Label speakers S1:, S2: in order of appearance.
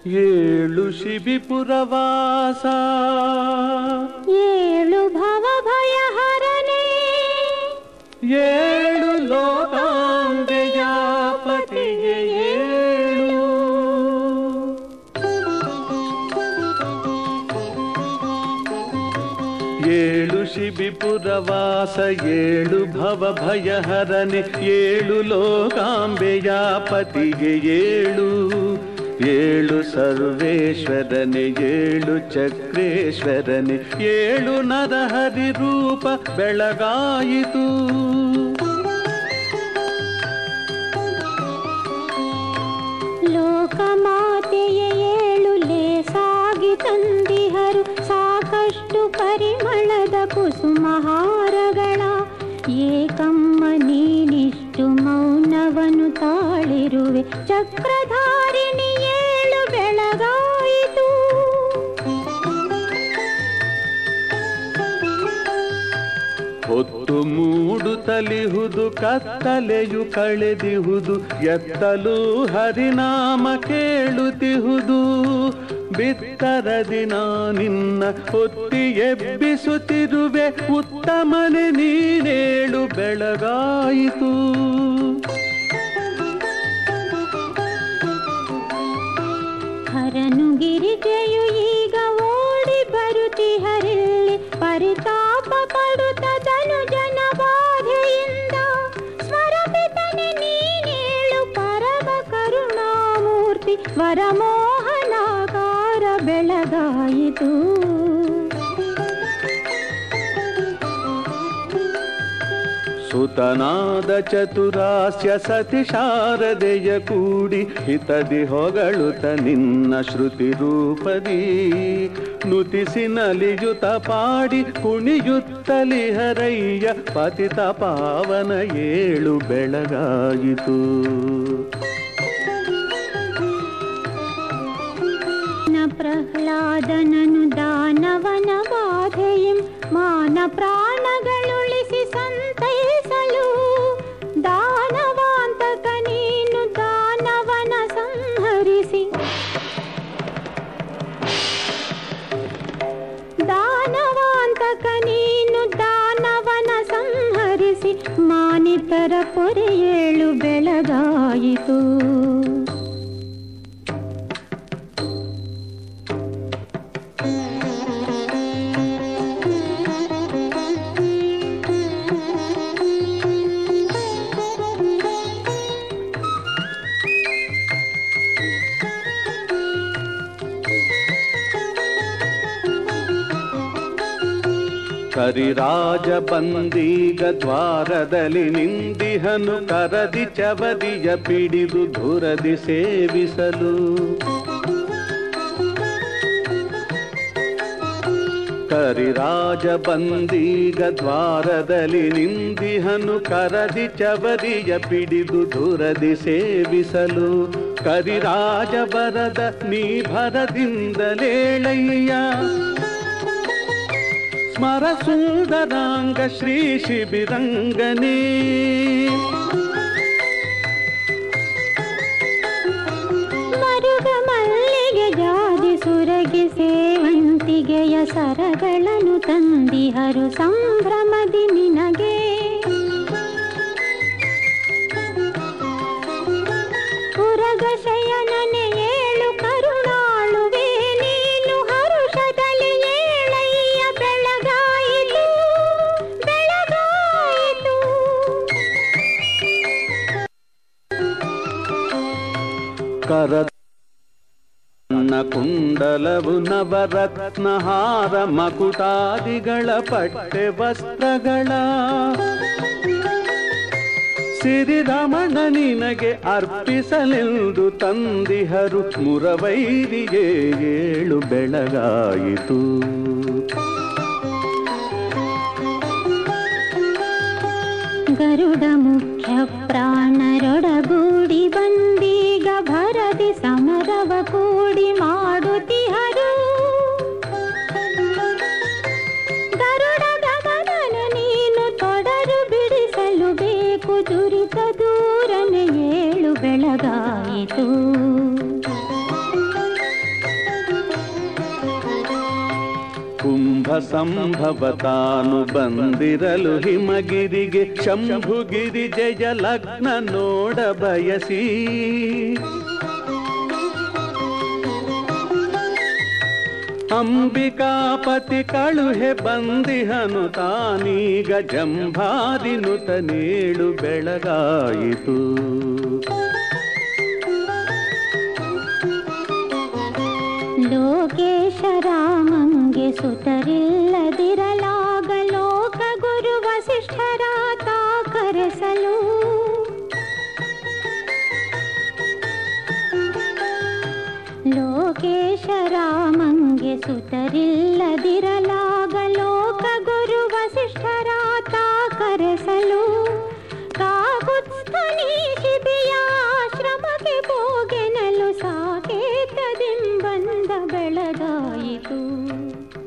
S1: ಏಳು ಶಿಬಿಪುರವಾಸ
S2: ಏಳು ಭವ ಭಯ ಹರನೆ
S1: ಏಳು ಲೋಕಾಂಬೆಯ ಪತಿಗೆ ಏಳು ಏಳು ಶಿಬಿಪುರವಾಸ ಏಳು ಭವ ಭಯಹರನೆ ಏಳು ಲೋಕಾಂಬೆಯ ಪತಿಗೆ ಏಳು ಏಳು ಸರ್ವೇಶ್ವರನೆ ಏಳು ಚಕ್ರೇಶ್ವರನೆ ಏಳು ನರಹರಿ ರೂಪ ಬೆಳಗಾಯಿತು
S2: ಲೋಕಮಾತೆಯ ಏಳು ಲೇಸಾಗಿ ತಂದಿಹರು ಸಾಕಷ್ಟು ಪರಿಮಳದ ಕುಸುಮಹಾರಗಳ ಏಕಮ್ಮ ನೀನಿಷ್ಟು ಮೌನವನ್ನು ತಾಳಿರುವೆ ಚಕ್ರಧಾರಿಣಿ ಏಳು ಬೆಳಗಾಯಿತು
S1: ಹೊತ್ತು ಮೂಡು ತಲಿಹುದು ಕತ್ತಲೆಯು ಕಳೆದಿಹುದು ಎತ್ತಲು ಹರಿನಾಮ ಕೇಳುತ್ತಿಹುದು ಬಿತ್ತರದಿ ನಿನ್ನ ಹೊತ್ತಿ ಎಬ್ಬಿಸುತ್ತಿರುವೆ ಉತ್ತಮನೆ ನೀನೇಳು ಬೆಳಗಾಯಿತು
S2: ಹರನು ಗಿರಿಜೆಯು ಈಗ ಓಡಿ ಬರುತ್ತಿಹರಿಲ್ಲಿ ಪರಿತಾಪ ಪಡುತ್ತದನು ಜನ ಬಾಧೆಯಿಂದ ಸ್ಮರಪಿತನೆ ನೀನೇಳು ಪರಮ ಕರುಣಾಮೂರ್ತಿ ವರಮೋಹನಾಕಾರ ಬೆಳಗಾಯಿತು
S1: ಸುತನಾದ ಚತುರಾಸ್ಯ ಸತಿ ಶಾರದೆಯ ಕೂಡಿ ಹಿತದಿ ಹೊಗಳುತ ನಿನ್ನ ಶ್ರುತಿ ರೂಪದಿ ನುತಿಸಿ ನಲಿಯುತ ಪಾಡಿ ಕುಣಿಯುತ್ತಲಿ ಹರಯ್ಯ ಪತಿತ ಪಾವನ ಏಳು ಬೆಳಗಾಯಿತು
S2: ನ ಪ್ರಹ್ಲಾದನನು ದಾನವನ ಬಾಧೆಯಂ ಮಾನ ಪ್ರಾಣಗಳುಳಿಸಿ ಸಂತೈಸಲು ದಾನವಾಂತಕ ನೀನು ದಾನವನ ಸಂಹರಿಸಿ ದಾನವಾಂತಕ ನೀನು ದಾನವನ ಸಂಹರಿಸಿ ಮಾನಿತರ ಪೊರೆಯೇಳು ಬೆಳಗಾಯಿತು
S1: ಕರಿರಾಜ ಬಂದೀಗ ದ್ವಾರದಲ್ಲಿ ನಿಂದಿಹನು ಕರದಿ ಚವದಿಯ ಪಿಡಿದು ಧುರದಿ ಸೇವಿಸಲು ಕರಿರಾಜ ಬಂದೀಗ ದ್ವಾರದಲ್ಲಿ ನಿಂದಿಹನು ಕರದಿ ಚವದಿಯ ಪಿಡಿದು ಧುರದಿ ಸೇವಿಸಲು ಕರಿರಾಜ ಬರದ ನೀ ಭರದಿಂದಲೇಳಯ್ಯ ಸ್ಮರ ಸುಂದರಾಂಗ ಶ್ರೀ ಶಿಬಿರಂಗನೇ
S2: ಮರುಗ ಮಲ್ಲಿಗೆ ಜಾಜಿ ಸುರಗಿ ಸೇವಂತಿಗೆಯ ಸರಗಳನ್ನು ತಂದಿಹರು ಸಂಭ್ರಮದಿ ನಿನಗೆ ಉರಗ ಶಯನನೆ ಏಳು ಕರುಣಾಳುವೆ ನೀನು ಹರುಷದಲ್ಲಿ ಏಳಯ್ಯ ಬೆಳಗಾಯಿತು ಬೆಳಗಾಯಿತು
S1: ಕರ ನನ್ನ ಕುಂಡಲವು ನವರತ್ನಹಾರ ಮಕುಟಾದಿಗಳ ಪಟ್ಟೆ ವಸ್ತ್ರಗಳ ಸಿರಿರಮಣ ನಿನಗೆ ಅರ್ಪಿಸಲೆಂದು ತಂದಿಹರು ಮುರವೈರಿಗೆ ಏಳು ಬೆಳಗಾಯಿತು
S2: ಗರುಡ ಮುಖ್ಯ ಪ್ರಾಣರೊಡಗೂಡಿ ಬಂದೀಗ ಭರದಿ ಸಮರವ ಕೂಡಿ ಮಾಡುತ್ತಿಹರು ಗರುಡ ಗಗನನ ನೀನು ತೊಡರು ಬಿಡಿಸಲು ಬೇಕು ದುರಿತ ದೂರನೆ ಏಳು ಬೆಳಗಾಯಿತು
S1: ಕುಂಭ ಸಂಭವ ತಾನು ಬಂದಿರಲು ಹಿಮಗಿರಿಗೆ ಶಂಭುಗಿರಿ ಜಯ ಲಗ್ನ ನೋಡ ಬಯಸಿ ಅಂಬಿಕಾಪತಿ ಕಳುಹೆ ಬಂದಿಹನು ತಾನೀಗ ಜಂಭಾರಿನುತ ನೀಳು ಬೆಳಗಾಯಿತು
S2: ಲೋಕೇಶ ರಾಮಂಗೆ ಸುತರಿಲ್ಲದಿರಲಾಗ ಲೋಕ ಗುರು ವಸಿಷ್ಠರ ತಾ ಕರೆಸಲು ಲೋಕೇಶ ರಾಮಂಗೆ ಸುತರಿಲ್ಲದಿರಲಾಗ ಲೋಕ ಗುರು ವಸಿಷ್ಠರ ತಾ ಕರೆಸಲು ಕಾಗುತ್ಸ್ಥನಿ ಶಿಬಿಯ ಆಶ್ರಮಕ್ಕೆ ಹೋಗೆನಲು ಸಾಕೇತದಿಂಬಂದ ಬೆಳಗಾಯಿತು